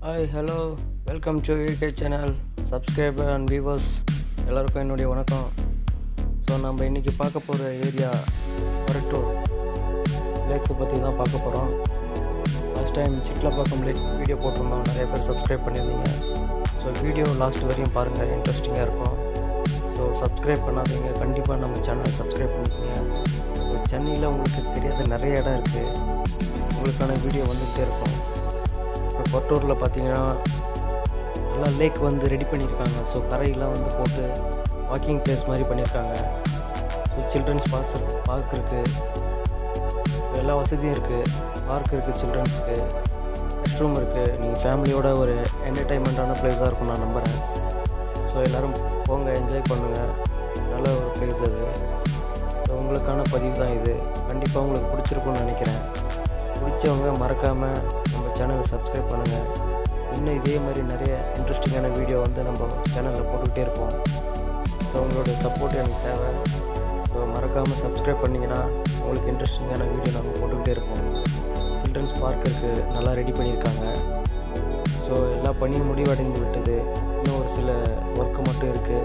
hi hello welcome to UK channel subscriber and viewers எல்லாருக்கும் என்னுடைய வணக்கம் ஸோ நம்ம இன்றைக்கி பார்க்க போகிற ஏரியா வரட்டூர் லேக்கு பற்றி தான் பார்க்க போகிறோம் last time Chitlapakkam lake video போட்டிருந்தோம் நிறைய பேர் சப்ஸ்கிரைப் பண்ணியிருந்தீங்க ஸோ வீடியோ லாஸ்ட் வரையும் பாருங்கள் இன்ட்ரெஸ்டிங்காக இருக்கும் ஸோ சப்ஸ்கிரைப் பண்ணாதீங்க கண்டிப்பாக நம்ம சேனலை சப்ஸ்கிரைப் பண்ணிக்கோங்க ஸோ சென்னையில் உங்களுக்கு தெரியாத நிறைய இடம் இருக்குது உங்களுக்கான வீடியோ வந்துகிட்டே இருக்கும் இப்போ கொட்டூரில் பார்த்தீங்கன்னா நல்லா லேக் வந்து ரெடி பண்ணியிருக்காங்க ஸோ கரையெல்லாம் வந்து போட்டு வாக்கிங் பிளேஸ் மாதிரி பண்ணியிருக்காங்க ஸோ சில்ட்ரன்ஸ் பார்க்ஸ் பார்க் இருக்குது எல்லா வசதியும் இருக்குது பார்க் இருக்குது சில்ட்ரன்ஸுக்கு ரெஸ்ட் ரூம் இருக்குது நீங்கள் ஃபேமிலியோட ஒரு என்டர்டைன்மெண்ட்டான பிளேஸாக இருக்கும் நான் நம்புகிறேன் ஸோ எல்லோரும் போங்க என்ஜாய் பண்ணுங்கள் நல்ல ஒரு பிளேஸ் அது ஸோ உங்களுக்கான பதிவு தான் இது கண்டிப்பாக உங்களுக்கு பிடிச்சிருக்கும்னு நினைக்கிறேன் பிடிச்சவங்க மறக்காமல் நம்ம சேனலை சப்ஸ்கிரைப் பண்ணுங்கள் இன்னும் இதே மாதிரி நிறைய இன்ட்ரெஸ்டிங்கான வீடியோ வந்து நம்ம சேனலில் போட்டுக்கிட்டே இருப்போம் ஸோ உங்களுடைய சப்போர்ட் எனக்கு தேவை ஸோ மறக்காமல் சப்ஸ்கிரைப் பண்ணிங்கன்னா உங்களுக்கு இன்ட்ரெஸ்டிங்கான வீடியோ நாங்கள் போட்டுக்கிட்டே இருப்போம் சில்ட்ரன்ஸ் பார்க் இருக்குது நல்லா ரெடி பண்ணியிருக்காங்க ஸோ எல்லா பணியும் முடிவடைந்து விட்டது இன்னும் ஒரு சில ஒர்க்கு மட்டும் இருக்குது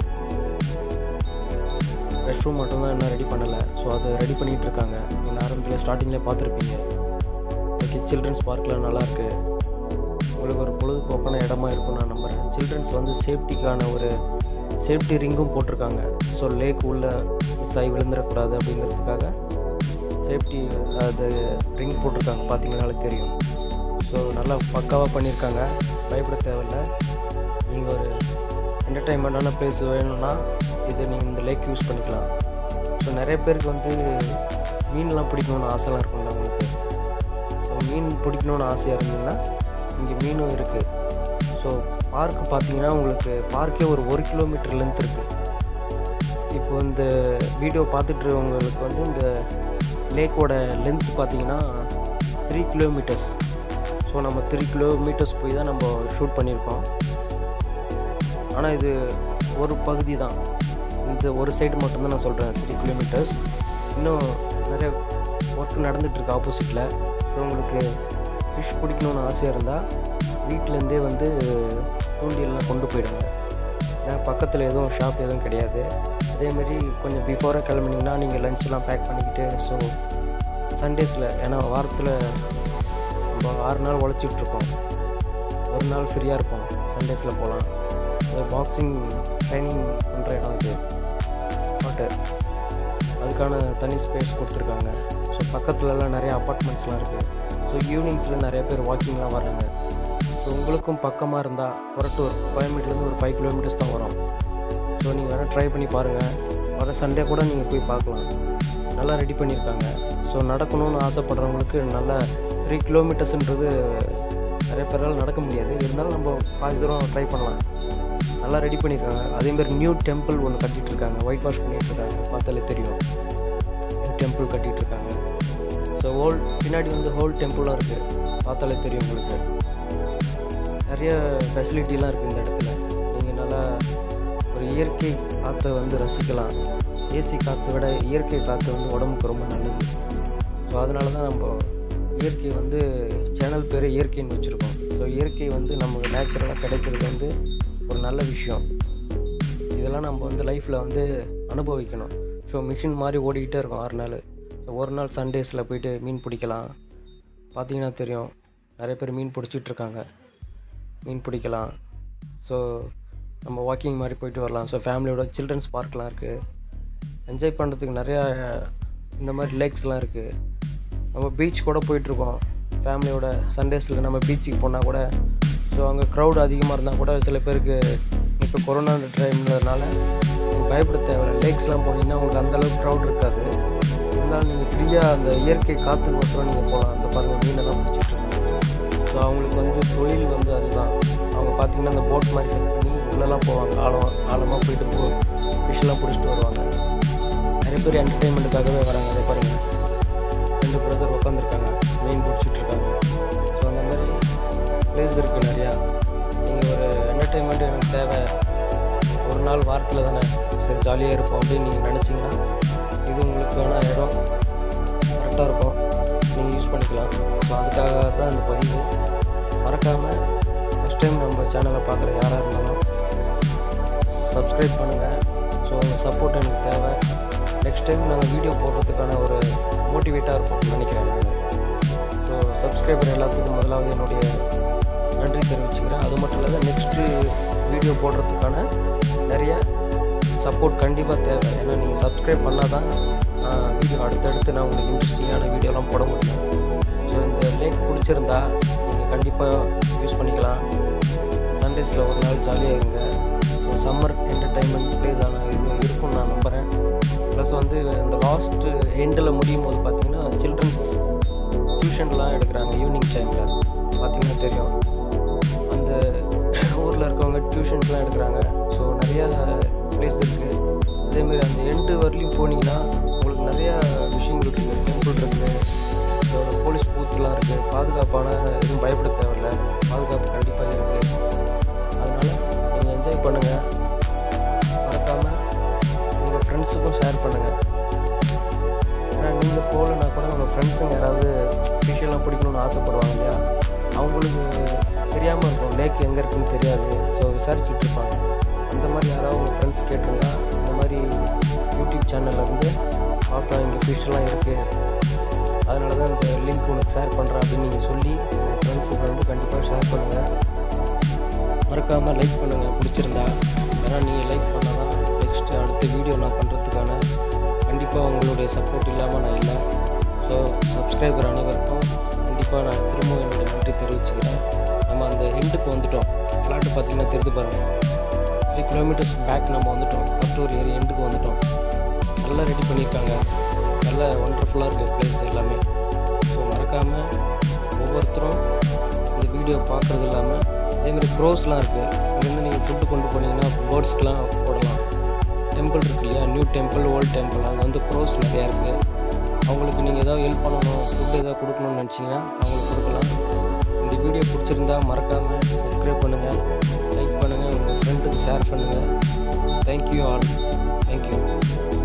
ரெஸ்ட் ரூம் மட்டும்தான் இன்னும் ரெடி பண்ணலை ஸோ அதை ரெடி பண்ணிகிட்டு இருக்காங்க நீங்கள் ஆரம்பத்தில் ஸ்டார்டிங்லேயே பார்த்துருப்பீங்க ஓகே சில்ட்ரன்ஸ் பார்க்கில் நல்லாயிருக்கு உங்களுக்கு ஒரு பொழுதுபோக்கான இடமா இருக்கும் நான் நம்புகிறேன் சில்ட்ரன்ஸ் வந்து சேஃப்டிக்கான ஒரு சேஃப்டி ரிங்கும் போட்டிருக்காங்க ஸோ லேக் உள்ளே மிஸ் ஆகி விழுந்துடக்கூடாது அப்படிங்கிறதுக்காக சேஃப்டி அது ரிங் போட்டிருக்காங்க பார்த்தீங்கனாலே தெரியும் ஸோ நல்லா பக்காவாக பண்ணியிருக்காங்க பயப்பட தேவையில்லை நீங்கள் ஒரு என்டர்டைன்மெண்ட்டான பிளேஸ் வேணும்னா இது நீங்கள் இந்த லேக் யூஸ் பண்ணிக்கலாம் ஸோ நிறைய பேருக்கு வந்து மீன்லாம் பிடிக்கணும்னு ஆசைலாம் இருக்கும்ல உங்களுக்கு ஸோ மீன் பிடிக்கணும்னு ஆசையாக இருந்தீங்கன்னா இங்கே மீனும் இருக்குது ஸோ பார்க் பார்த்தீங்கன்னா உங்களுக்கு பார்க்கே ஒரு ஒரு கிலோமீட்டர் லென்த் இருக்குது இப்போ இந்த வீடியோ பார்த்துட்ருக்கவங்களுக்கு வந்து இந்த லேக்கோட லென்த் பார்த்தீங்கன்னா த்ரீ கிலோமீட்டர்ஸ் ஸோ நம்ம த்ரீ கிலோமீட்டர்ஸ் போய் தான் நம்ம ஷூட் பண்ணியிருக்கோம் ஆனால் இது ஒரு பகுதி தான் இந்த ஒரு சைடு மட்டும்தான் நான் சொல்கிறேன் த்ரீ கிலோமீட்டர்ஸ் இன்னும் நிறைய ஒர்க் நடந்துகிட்ருக்கு ஆப்போசிட்டில் ஸோ உங்களுக்கு ஃபிஷ் பிடிக்கணுன்னு ஆசையாக இருந்தால் வீட்டிலேருந்தே வந்து தூண்டியெல்லாம் கொண்டு போயிடுங்க ஏன்னா பக்கத்தில் எதுவும் ஷாப் எதுவும் கிடையாது அதேமாரி கொஞ்சம் பிஃபோராக கிளம்புனீங்கன்னா நீங்கள் லஞ்செலாம் பேக் பண்ணிக்கிட்டு ஸோ சண்டேஸில் ஏன்னா வாரத்தில் நம்ம ஆறு நாள் உழைச்சிட்ருக்கோம் ஒரு நாள் ஃப்ரீயாக இருப்போம் சண்டேஸில் போகலாம் பாக்ஸிங் ட்ரைனிங் பண்ணுற இடம் இது ஸ்பாட்டு அதுக்கான தனி ஸ்பேஸ் கொடுத்துருக்காங்க ஸோ பக்கத்துலலாம் நிறைய அப்பார்ட்மெண்ட்ஸ்லாம் இருக்குது ஸோ ஈவினிங்ஸில் நிறைய பேர் வாக்கிங்லாம் வராங்க ஸோ உங்களுக்கும் பக்கமாக இருந்தால் கொரட்டூர் கோயம்பேட்டிலேருந்து ஒரு ஃபைவ் கிலோமீட்டர்ஸ் தான் வரும் ஸோ நீங்கள் வேணால் ட்ரை பண்ணி பாருங்கள் வர சண்டே கூட நீங்கள் போய் பார்க்கலாம் நல்லா ரெடி பண்ணியிருக்காங்க ஸோ நடக்கணும்னு ஆசைப்படுறவங்களுக்கு நல்ல த்ரீ கிலோமீட்டர்ஸ்ன்றது நிறைய பேரால் நடக்க முடியாது இருந்தாலும் நம்ம பாதி தூரம் ட்ரை பண்ணலாம் நல்லா ரெடி பண்ணியிருக்காங்க அதேமாதிரி நியூ டெம்பிள் ஒன்று கட்டிகிட்டு இருக்காங்க ஒயிட் வாஷ் பண்ணிட்டு இருக்காங்க பார்த்தாலே தெரியும் நியூ டெம்பிள் கட்டிகிட்டு இருக்காங்க ஸோ ஹோல் பின்னாடி வந்து ஹோல் டெம்பிளாக இருக்குது பார்த்தாலே தெரியும் உங்களுக்கு நிறைய ஃபெசிலிட்டிலாம் இருக்குது இந்த இடத்துல நீங்கள் நல்லா ஒரு இயற்கை காற்றை வந்து ரசிக்கலாம் ஏசி காற்றை விட இயற்கை காற்று வந்து உடம்புக்கு ரொம்ப நல்லது ஸோ அதனால தான் நம்ம இயற்கை வந்து சேனல் பேர் இயற்கைன்னு வச்சுருக்கோம் ஸோ இயற்கை வந்து நமக்கு நேச்சுரலாக கிடைக்கிறது வந்து ஒரு நல்ல விஷயம் இதெல்லாம் நம்ம வந்து லைஃப்பில் வந்து அனுபவிக்கணும் ஸோ மிஷின் மாதிரி ஓடிக்கிட்டே இருக்கும் ஆறு நாள் ஸோ ஒரு நாள் சண்டேஸில் போயிட்டு மீன் பிடிக்கலாம் பார்த்தீங்கன்னா தெரியும் நிறைய பேர் மீன் பிடிச்சிட்ருக்காங்க மீன் பிடிக்கலாம் ஸோ நம்ம வாக்கிங் மாதிரி போயிட்டு வரலாம் ஸோ ஃபேமிலியோட சில்ட்ரன்ஸ் பார்க்லாம் இருக்குது என்ஜாய் பண்ணுறதுக்கு நிறையா இந்த மாதிரி லேக்ஸ்லாம் இருக்குது நம்ம பீச் கூட போயிட்டுருக்கோம் ஃபேமிலியோட சண்டேஸில் நம்ம பீச்சுக்கு போனால் கூட ஸோ அங்கே க்ரௌட் அதிகமாக இருந்தால் கூட சில பேருக்கு இப்போ கொரோனா டைம்ன்றதுனால பயப்பட தேவையில்லை லேக்ஸ்லாம் போனீங்கன்னா உங்களுக்கு அந்தளவுக்கு க்ரௌட் இருக்காது இருந்தாலும் நீங்கள் ஃப்ரீயாக அந்த இயற்கை காற்று மட்டும் நீங்கள் போகலாம் அந்த பாருங்கள் மீனெல்லாம் பிடிச்சிட்ருக்காங்க ஸோ அவங்களுக்கு வந்து தொழில் வந்து அதுதான் அவங்க பார்த்திங்கன்னா அந்த போட் மாதிரி செட் பண்ணி உள்ளெல்லாம் போவாங்க ஆழம் ஆழமாக போயிட்டு போ ஃபிஷ்லாம் பிடிச்சிட்டு வருவாங்க நிறைய பேர் என்டர்டெயின்மெண்ட்டுக்காகவே வராங்க அதே பாருங்கள் ரெண்டு பிரதர் உட்காந்துருக்காங்க மீன் பிடிச்சிட்ருக்காங்க ஸோ அந்த மாதிரி பிளேஸ் இருக்குது நிறையா நீங்கள் ஒரு என்டர்டெயின்மெண்ட் எனக்கு தேவை ஒரு நாள் வாரத்தில் தானே சரி ஜாலியாக இருப்போம் அப்படின்னு நீங்கள் நினச்சிங்கன்னா இது உங்களுக்கான இடம் கரெக்டாக இருக்கும் நீங்கள் யூஸ் பண்ணிக்கலாம் ஸோ அதுக்காக தான் இந்த பதிவு மறக்காமல் ஃபஸ்ட் ஃபஸ்ட் டைம் நம்ம சேனலை பார்க்குற யாராக இருந்தாலும் சப்ஸ்கிரைப் பண்ணுங்கள் ஸோ உங்கள் சப்போர்ட் எனக்கு தேவை நெக்ஸ்ட் டைம் நாங்கள் வீடியோ போடுறதுக்கான ஒரு மோட்டிவேட்டாக இருக்கும்னு நினைக்கிறேன் நான் ஸோ சப்ஸ்கிரைபர் எல்லாத்துக்கும் முதலாவது என்னுடைய நன்றி தெரிவிச்சுக்கிறேன் அது மட்டும் இல்லாத நெக்ஸ்ட்டு வீடியோ போடுறதுக்கான நிறைய சப்போர்ட் கண்டிப்பாக தேவை ஏன்னா நீங்கள் சப்ஸ்கிரைப் பண்ணால் தான் நான் வீடியோ அடுத்தடுத்து நான் உங்களுக்கு இன்ட்ரெஸ்டிங்கான வீடியோலாம் போட முடியும் ஸோ இந்த லேக் பிடிச்சிருந்தா நீங்கள் கண்டிப்பாக யூஸ் பண்ணிக்கலாம் சண்டேஸில் ஒரு நாள் ஜாலியாக இருங்க சம்மர் என்டர்டைன்மெண்ட் பிளேஸ் ஆன இது இருக்கும் நான் நம்புகிறேன் ப்ளஸ் வந்து இந்த லாஸ்ட்டு எண்டில் முடியும் போது பார்த்தீங்கன்னா சில்ட்ரன்ஸ் டியூஷன்லாம் எடுக்கிறாங்க ஈவினிங் டைமில் பார்த்தீங்கன்னா தெரியும் அந்த ஊரில் இருக்கவங்க டியூஷன்ஸ்லாம் எடுக்கிறாங்க ஸோ நிறையா பிளேஸ் இருக்குது அதேமாரி அந்த எண்டு வரலையும் போனீங்கன்னா உங்களுக்கு நிறையா விஷயங்கள் இருக்குது டெம்பிள் இருக்குது போலீஸ் பூத்துலாம் இருக்குது பாதுகாப்பான எதுவும் பயப்பட தேவையில்ல பாதுகாப்பு கண்டிப்பாக இருக்குது அதனால் நீங்கள் என்ஜாய் பண்ணுங்கள் மறக்காமல் உங்கள் ஃப்ரெண்ட்ஸுக்கும் ஷேர் பண்ணுங்கள் ஏன்னா நீங்கள் போகலன்னா கூட உங்கள் ஃப்ரெண்ட்ஸுங்க யாராவது ஃபிஷ்ஷெல்லாம் பிடிக்கணும்னு ஆசைப்படுவாங்க இல்லையா அவங்களுக்கு தெரியாமல் இருக்கும் லேக் எங்கே இருக்குன்னு தெரியாது ஸோ விசாரிச்சுட்டு இருப்பாங்க அந்த மாதிரி யாராவது உங்கள் ஃப்ரெண்ட்ஸ் கேட்டிருந்தா இந்த மாதிரி யூடியூப் சேனல்லேருந்து பார்த்தா இங்கே ஃபிஷ்ஷெல்லாம் இருக்குது அதனால தான் இந்த லிங்க் உனக்கு ஷேர் பண்ணுறேன் அப்படின்னு நீங்கள் சொல்லி உங்கள் ஃப்ரெண்ட்ஸுக்கு வந்து கண்டிப்பாக ஷேர் பண்ணுங்கள் மறக்காமல் லைக் பண்ணுங்கள் பிடிச்சிருந்தா ஏன்னா நீங்கள் லைக் பண்ணால் தான் நெக்ஸ்ட்டு அடுத்த வீடியோ நான் பண்ணுறதுக்கான கண்டிப்பாக உங்களுடைய சப்போர்ட் இல்லாமல் நான் இல்லை ஸோ சப்ஸ்கிரைபர் அனைவருக்கும் கண்டிப்பாக நான் திரும்பவும் என்னோட நன்றி தெரிவிச்சுக்கிறேன் நம்ம அந்த ஹெண்டுக்கு வந்துட்டோம் ஃப்ளாட்டு பார்த்தீங்கன்னா தெரிந்து பாருங்கள் த்ரீ கிலோமீட்டர்ஸ் பேக் நம்ம வந்துட்டோம் பட்டூர் ஏரி எண்டுக்கு வந்துட்டோம் நல்லா ரெடி பண்ணியிருக்காங்க நல்ல ஒண்டர்ஃபுல்லாக இருக்குது பிளேஸ் எல்லாமே ஸோ மறக்காமல் ஒவ்வொருத்தரும் இந்த வீடியோ பார்க்குறது இல்லாமல் அதேமாதிரி க்ரோஸ்லாம் இருக்குது இங்கேருந்து நீங்கள் ஃபுட்டு கொண்டு போனீங்கன்னா பேர்ட்ஸ்க்கெலாம் போடலாம் டெம்பிள் இருக்கு இல்லையா நியூ டெம்பிள் ஓல்டு டெம்பிள் அங்கே வந்து க்ரோஸ் நிறையா இருக்குது அவங்களுக்கு நீங்கள் ஏதாவது ஹெல்ப் பண்ணணும் ஃபுட்டு ஏதாவது கொடுக்கணும்னு நினச்சிங்கன்னா அவங்களுக்கு கொடுக்கலாம் இந்த வீடியோ பிடிச்சிருந்தா மறக்காமல் சப்ஸ்கிரைப் பண்ணுங்கள் லைக் பண்ணுங்கள் உங்கள் ஃப்ரெண்டுக்கு ஷேர் பண்ணுங்கள் தேங்க்யூ ஆல் தேங்க்யூ